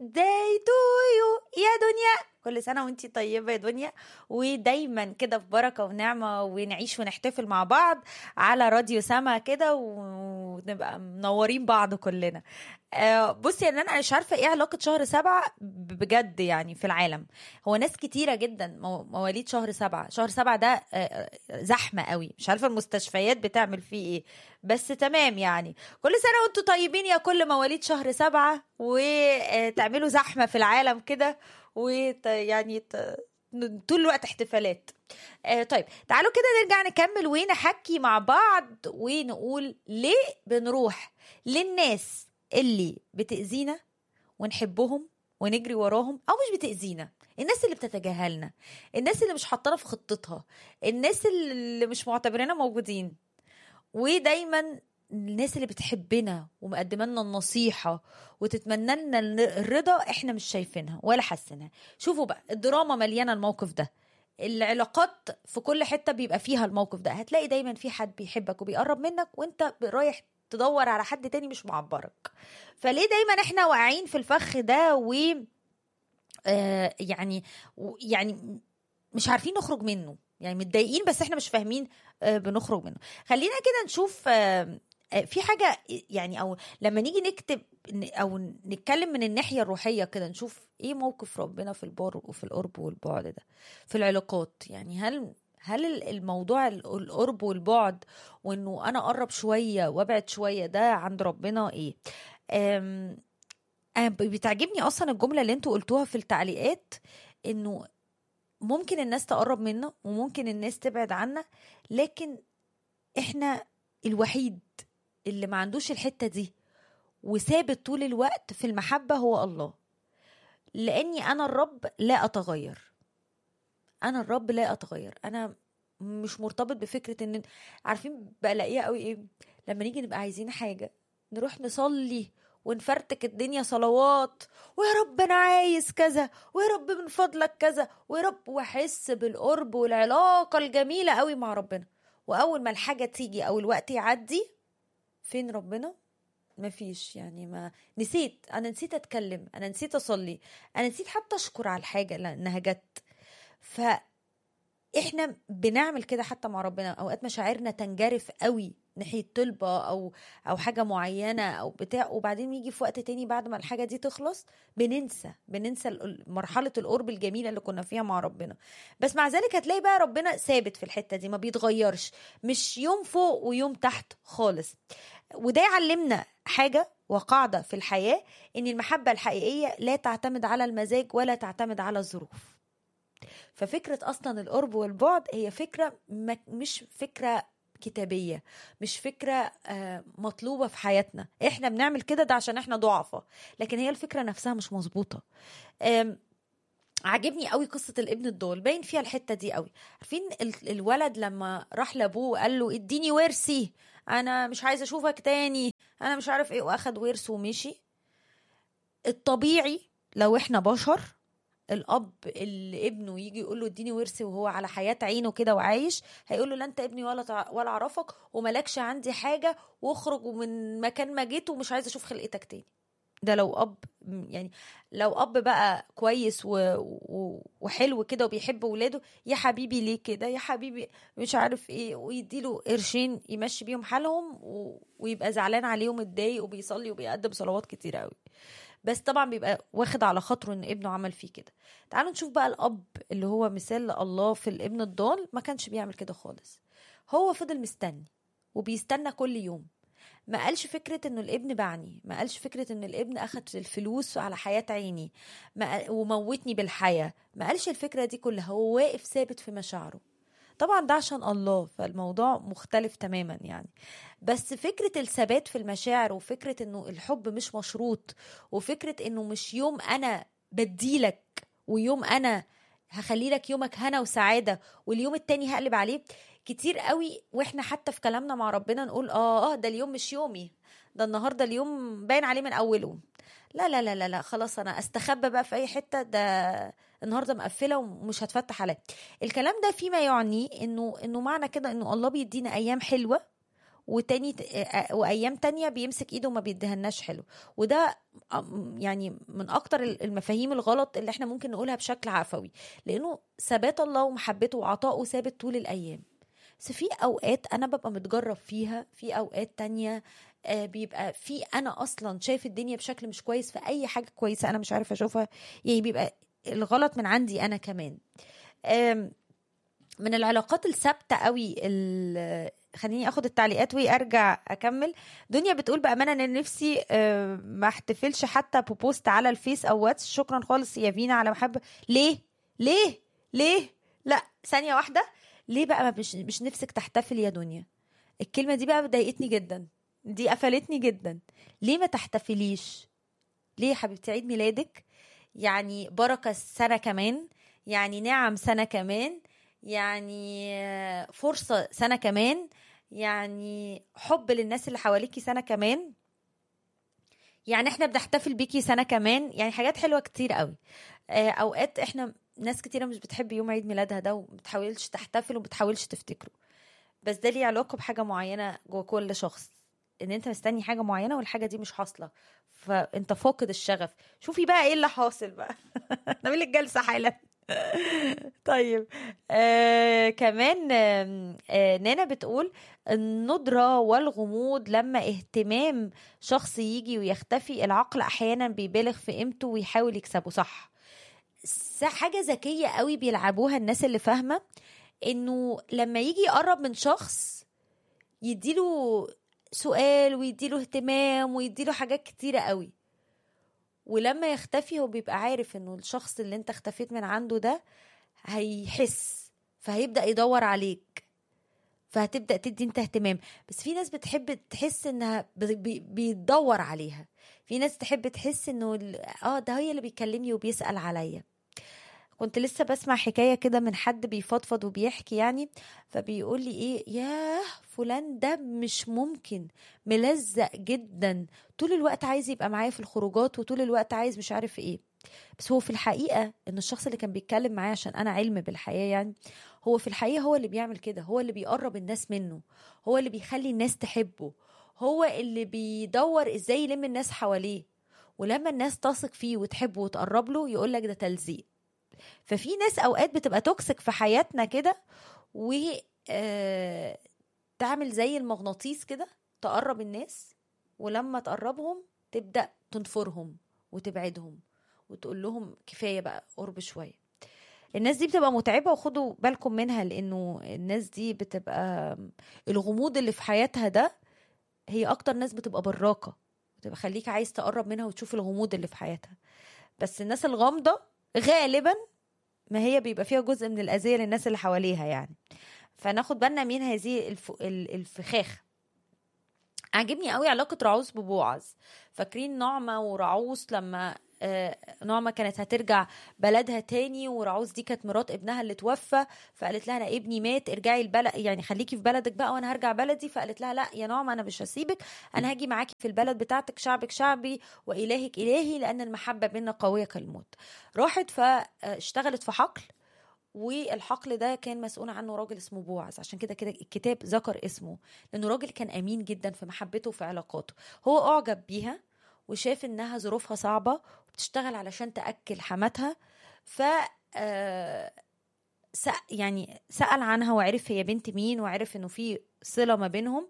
داي تو يو يا دنيا كل سنة وانتي طيبة يا دنيا ودايما كده في بركة ونعمة ونعيش ونحتفل مع بعض على راديو سما كده ونبقى منورين بعض كلنا آه، بصي ان انا مش عارفه ايه علاقه شهر سبعة بجد يعني في العالم هو ناس كتيره جدا مو- مواليد شهر سبعة شهر سبعة ده آه، آه، زحمه قوي مش عارفه المستشفيات بتعمل فيه ايه بس تمام يعني كل سنه وانتم طيبين يا كل مواليد شهر سبعة وتعملوا زحمه في العالم كده ويعني طول الوقت احتفالات آه طيب تعالوا كده نرجع نكمل ونحكي مع بعض ونقول ليه بنروح للناس اللي بتأذينا ونحبهم ونجري وراهم او مش بتأذينا الناس اللي بتتجاهلنا الناس اللي مش حاطانا في خطتها الناس اللي مش معتبريننا موجودين ودايما الناس اللي بتحبنا ومقدمه لنا النصيحه وتتمنى لنا الرضا احنا مش شايفينها ولا حاسينها شوفوا بقى الدراما مليانه الموقف ده العلاقات في كل حته بيبقى فيها الموقف ده هتلاقي دايما في حد بيحبك وبيقرب منك وانت رايح تدور على حد تاني مش معبرك فليه دايما احنا واقعين في الفخ ده و آه يعني و- يعني مش عارفين نخرج منه يعني متضايقين بس احنا مش فاهمين آه بنخرج منه خلينا كده نشوف آه آه، في حاجة يعني أو لما نيجي نكتب ن- أو نتكلم من الناحية الروحية كده نشوف إيه موقف ربنا في البر وفي القرب والبعد ده في العلاقات يعني هل هل ال- الموضوع ال- القرب والبعد وإنه أنا أقرب شوية وأبعد شوية ده عند ربنا إيه؟ أم أنا ب- بتعجبني أصلا الجملة اللي أنتوا قلتوها في التعليقات إنه ممكن الناس تقرب منا وممكن الناس تبعد عنا لكن احنا الوحيد اللي ما عندوش الحتة دي وثابت طول الوقت في المحبة هو الله لأني أنا الرب لا أتغير أنا الرب لا أتغير أنا مش مرتبط بفكرة إن عارفين بلاقيها قوي إيه لما نيجي نبقى عايزين حاجة نروح نصلي ونفرتك الدنيا صلوات ويا رب انا عايز كذا ويا رب من فضلك كذا ويا رب واحس بالقرب والعلاقه الجميله قوي مع ربنا واول ما الحاجه تيجي او الوقت يعدي فين ربنا مفيش يعني ما نسيت انا نسيت اتكلم انا نسيت اصلي انا نسيت حتى اشكر على الحاجه لانها جت ف احنا بنعمل كده حتى مع ربنا اوقات مشاعرنا تنجرف قوي ناحيه طلبه او او حاجه معينه او بتاع وبعدين يجي في وقت تاني بعد ما الحاجه دي تخلص بننسى بننسى ال- مرحله القرب الجميله اللي كنا فيها مع ربنا بس مع ذلك هتلاقي بقى ربنا ثابت في الحته دي ما بيتغيرش مش يوم فوق ويوم تحت خالص وده يعلمنا حاجه وقاعده في الحياه ان المحبه الحقيقيه لا تعتمد على المزاج ولا تعتمد على الظروف ففكرة أصلا القرب والبعد هي فكرة ما- مش فكرة كتابية مش فكرة آه، مطلوبة في حياتنا احنا بنعمل كده ده عشان احنا ضعفة لكن هي الفكرة نفسها مش مظبوطة آم، عجبني قوي قصة الابن الضال باين فيها الحتة دي قوي عارفين ال- الولد لما راح لابوه وقال له اديني ورثي انا مش عايز اشوفك تاني انا مش عارف ايه واخد ورثه ومشي الطبيعي لو احنا بشر الاب اللي ابنه يجي يقول له اديني ورثي وهو على حياه عينه كده وعايش هيقول له لا انت ابني ولا تع... ولا اعرفك وملكش عندي حاجه واخرج من مكان ما جيت ومش عايزه اشوف خلقتك تاني ده لو اب يعني لو اب بقى كويس و... و... وحلو كده وبيحب ولاده يا حبيبي ليه كده يا حبيبي مش عارف ايه ويديله قرشين يمشي بيهم حالهم و... ويبقى زعلان عليهم متضايق وبيصلي وبيقدم صلوات كتير قوي بس طبعا بيبقى واخد على خاطره ان ابنه عمل فيه كده تعالوا نشوف بقى الاب اللي هو مثال الله في الابن الضال ما كانش بيعمل كده خالص هو فضل مستني وبيستنى كل يوم ما قالش فكرة انه الابن باعني ما قالش فكرة ان الابن اخد الفلوس على حياة عيني ما قال- وموتني بالحياة ما قالش الفكرة دي كلها هو واقف ثابت في مشاعره طبعا ده عشان الله فالموضوع مختلف تماما يعني بس فكرة الثبات في المشاعر وفكرة انه الحب مش مشروط وفكرة انه مش يوم انا بديلك ويوم انا هخلي لك يومك هنا وسعادة واليوم التاني هقلب عليه كتير قوي واحنا حتى في كلامنا مع ربنا نقول اه اه ده اليوم مش يومي ده النهارده اليوم باين عليه من اوله لا لا لا لا لا خلاص انا استخبى بقى في اي حته ده النهارده مقفله ومش هتفتح عليا الكلام ده فيما يعني انه انه معنى كده انه الله بيدينا ايام حلوه وتاني آه، وايام تانية بيمسك ايده وما بيديهالناش حلو وده آم، يعني من اكتر المفاهيم الغلط اللي احنا ممكن نقولها بشكل عفوي لانه ثبات الله ومحبته وعطائه ثابت طول الايام بس في اوقات انا ببقى متجرب فيها في اوقات تانية آه، بيبقى في انا اصلا شايف الدنيا بشكل مش كويس في اي حاجه كويسه انا مش عارفه اشوفها يعني بيبقى الغلط من عندي انا كمان آم، من العلاقات الثابته قوي ال- خليني اخد التعليقات وارجع اكمل دنيا بتقول بامانه ان أنا نفسي آه، ما احتفلش حتى ببوست على الفيس او واتس شكرا خالص يا فينا على محبه ليه ليه ليه لا ثانيه واحده ليه بقى ما مش مش نفسك تحتفل يا دنيا الكلمه دي بقى ضايقتني جدا دي قفلتني جدا ليه ما تحتفليش ليه يا حبيبتي عيد ميلادك يعني بركه سنه كمان يعني نعم سنه كمان يعني آه، فرصه سنه كمان يعني حب للناس اللي حواليكي سنه كمان يعني احنا بنحتفل بيكي سنه كمان يعني حاجات حلوه كتير قوي آه، اوقات احنا ناس كتيره مش بتحب يوم عيد ميلادها ده وبتحاولش تحتفل وبتحاولش تفتكره بس ده ليه علاقه بحاجه معينه جوه كل شخص ان انت مستني حاجه معينه والحاجه دي مش حاصله فانت فاقد الشغف شوفي بقى ايه اللي حاصل بقى نعمل لك جلسه حالا طيب آه كمان آه آه نانا بتقول الندرة والغموض لما اهتمام شخص يجي ويختفي العقل احيانا بيبالغ في قيمته ويحاول يكسبه صح س- حاجة ذكية قوي بيلعبوها الناس اللي فاهمة انه لما يجي يقرب من شخص يديله سؤال ويديله اهتمام ويديله حاجات كتيرة قوي ولما يختفي هو بيبقى عارف انه الشخص اللي انت اختفيت من عنده ده هيحس فهيبدأ يدور عليك فهتبدأ تدي انت اهتمام بس في ناس بتحب تحس انها بي- بي- بيدور عليها في ناس تحب تحس انه ال- اه ده هي اللي بيكلمني وبيسأل عليا كنت لسه بسمع حكاية كده من حد بيفضفض وبيحكي يعني فبيقول لي ايه ياه فلان ده مش ممكن ملزق جدا طول الوقت عايز يبقى معايا في الخروجات وطول الوقت عايز مش عارف ايه بس هو في الحقيقة ان الشخص اللي كان بيتكلم معايا عشان انا علم بالحياة يعني هو في الحقيقة هو اللي بيعمل كده هو اللي بيقرب الناس منه هو اللي بيخلي الناس تحبه هو اللي بيدور ازاي يلم الناس حواليه ولما الناس تثق فيه وتحبه وتقرب له يقول لك ده تلزيق ففي ناس اوقات بتبقى توكسيك في حياتنا كده و آه، تعمل زي المغناطيس كده تقرب الناس ولما تقربهم تبدا تنفرهم وتبعدهم وتقول لهم كفايه بقى قرب شويه الناس دي بتبقى متعبه وخدوا بالكم منها لانه الناس دي بتبقى الغموض اللي في حياتها ده هي اكتر ناس بتبقى براقه بتبقى خليك عايز تقرب منها وتشوف الغموض اللي في حياتها بس الناس الغامضه غالبا ما هي بيبقى فيها جزء من الاذيه للناس اللي حواليها يعني فناخد بالنا من هذه الف... ال- الفخاخ عجبني قوي علاقة رعوز ببوعز فاكرين نعمة ورعوز لما آه، نعمة كانت هترجع بلدها تاني ورعوز دي كانت مرات ابنها اللي توفى فقالت لها انا ابني مات ارجعي البلد يعني خليكي في بلدك بقى وانا هرجع بلدي فقالت لها لا يا نعمة انا مش هسيبك انا هاجي معاكي في البلد بتاعتك شعبك شعبي والهك الهي لان المحبة بينا قوية كالموت راحت فاشتغلت في حقل والحقل ده كان مسؤول عنه راجل اسمه بوعز عشان كده كده الكتاب ذكر اسمه لانه راجل كان امين جدا في محبته وفي علاقاته هو اعجب بيها وشاف انها ظروفها صعبه وبتشتغل علشان تاكل حماتها ف آه، سأ- يعني سأل عنها وعرف هي بنت مين وعرف انه في صلة ما بينهم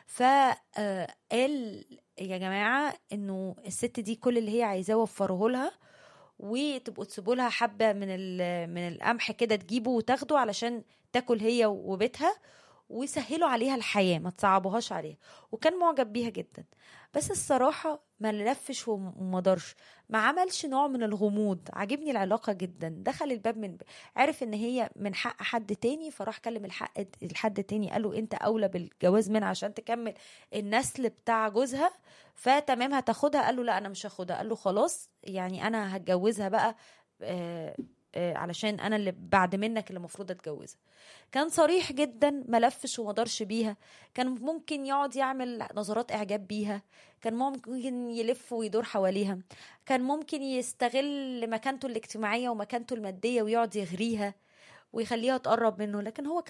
فقال يا جماعة انه الست دي كل اللي هي عايزاه وفره لها وتبقوا تسيبوا لها حبة من ال- من القمح كده تجيبه وتاخده علشان تاكل هي وبيتها ويسهلوا عليها الحياة ما تصعبوهاش عليها وكان معجب بيها جدا بس الصراحة ما لفش وم- وما دارش ما عملش نوع من الغموض عجبني العلاقة جدا دخل الباب من عرف ان هي من حق حد تاني فراح كلم الحق الحد تاني قال له انت اولى بالجواز منها عشان تكمل النسل بتاع جوزها فتمام هتاخدها قال له لا انا مش هاخدها قال له خلاص يعني انا هتجوزها بقى آه آه علشان انا اللي بعد منك اللي المفروض اتجوزها كان صريح جدا ما لفش وما دارش بيها كان ممكن يقعد يعمل نظرات اعجاب بيها كان ممكن يلف ويدور حواليها كان ممكن يستغل مكانته الاجتماعيه ومكانته الماديه ويقعد يغريها ويخليها تقرب منه لكن هو كان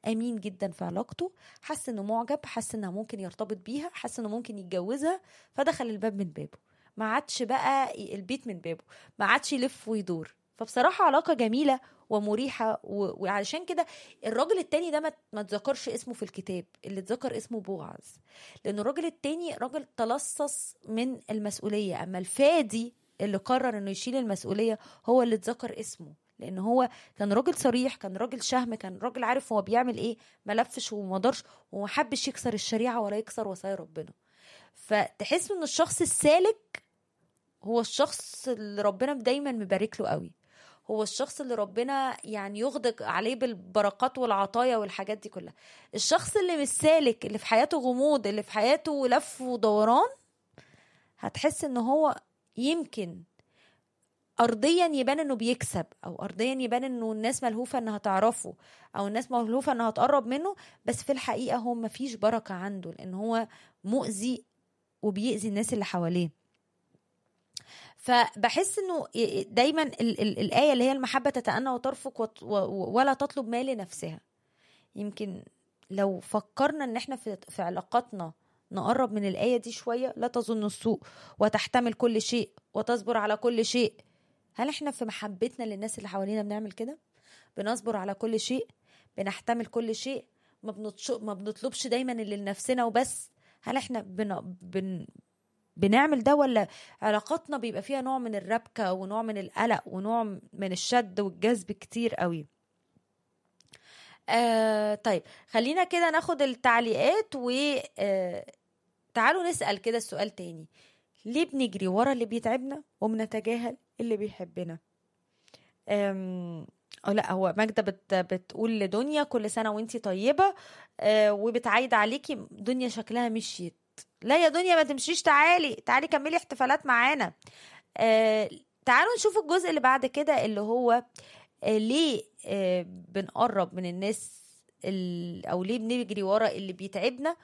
امين جدا في علاقته حس انه معجب حس انها ممكن يرتبط بيها حس انه ممكن يتجوزها فدخل الباب من بابه ما عادش بقى البيت من بابه ما عادش يلف ويدور فبصراحة علاقة جميلة ومريحة و... وعلشان كده الراجل التاني ده ما ما اتذكرش اسمه في الكتاب اللي اتذكر اسمه بوعز لأن الراجل التاني راجل تلصص من المسؤولية أما الفادي اللي قرر انه يشيل المسؤولية هو اللي اتذكر اسمه لان هو كان راجل صريح كان راجل شهم كان راجل عارف هو بيعمل ايه ما لفش وما دارش وما حبش يكسر الشريعة ولا يكسر وصايا ربنا فتحس ان الشخص السالك هو الشخص اللي ربنا دايما مبارك له قوي هو الشخص اللي ربنا يعني يغدق عليه بالبركات والعطايا والحاجات دي كلها الشخص اللي مش سالك اللي في حياته غموض اللي في حياته لف ودوران هتحس ان هو يمكن ارضيا يبان انه بيكسب او ارضيا يبان انه الناس ملهوفه انها تعرفه او الناس ملهوفه انها تقرب منه بس في الحقيقه هو مفيش بركه عنده لان هو مؤذي وبيأذي الناس اللي حواليه فبحس انه دايما ال ال الايه اللي هي المحبه تتأنى وترفق وت- و- ولا تطلب ما لنفسها يمكن لو فكرنا ان احنا في, في علاقاتنا نقرب من الايه دي شويه لا تظن السوء وتحتمل كل شيء وتصبر على كل شيء هل احنا في محبتنا للناس اللي حوالينا بنعمل كده بنصبر على كل شيء بنحتمل كل شيء ما, بنطش... ما بنطلبش دايما اللي لنفسنا وبس هل احنا بن... بن... بنعمل ده ولا علاقاتنا بيبقى فيها نوع من الربكة ونوع من القلق ونوع من الشد والجذب كتير قوي آه طيب خلينا كده ناخد التعليقات و آه تعالوا نسأل كده السؤال تاني ليه بنجري ورا اللي بيتعبنا وبنتجاهل اللي بيحبنا أم... أو لا هو ماجدة بت... بتقول لدنيا كل سنة وانتي طيبة أه وبتعايد عليكي دنيا شكلها مشيت لا يا دنيا ما تمشيش تعالي تعالي كملي احتفالات معانا أه تعالوا نشوف الجزء اللي بعد كده اللي هو أه ليه أه بنقرب من الناس ال... او ليه بنجري ورا اللي بيتعبنا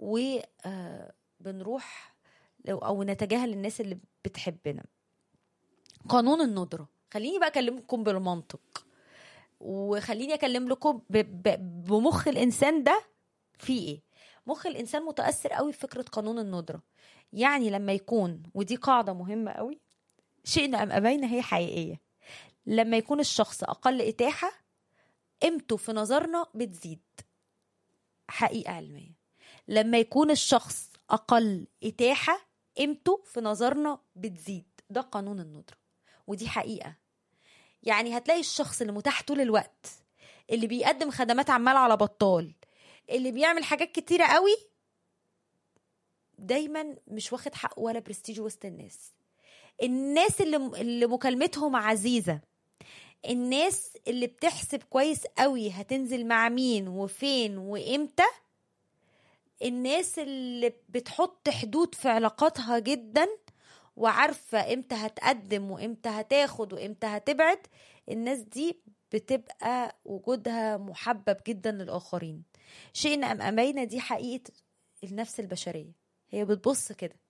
وبنروح او نتجاهل الناس اللي بتحبنا قانون الندره خليني بقى اكلمكم بالمنطق وخليني اكلم لكم ب... ب... بمخ الانسان ده في ايه مخ الانسان متاثر قوي بفكره قانون الندره يعني لما يكون ودي قاعده مهمه قوي شئنا ام ابينا هي حقيقيه لما يكون الشخص اقل اتاحه قيمته في نظرنا بتزيد حقيقه علميه لما يكون الشخص اقل اتاحه قيمته في نظرنا بتزيد ده قانون الندره ودي حقيقه يعني هتلاقي الشخص اللي متاح طول الوقت اللي بيقدم خدمات عمال على بطال اللي بيعمل حاجات كتيره قوي دايما مش واخد حقه ولا برستيج وسط الناس الناس اللي اللي مكالمتهم عزيزه الناس اللي بتحسب كويس قوي هتنزل مع مين وفين وامتى الناس اللي بتحط حدود في علاقاتها جدا وعارفه امتى هتقدم وامتى هتاخد وامتى هتبعد الناس دي بتبقى وجودها محبب جدا للاخرين شئنا ام امينا دي حقيقه النفس البشريه هي بتبص كده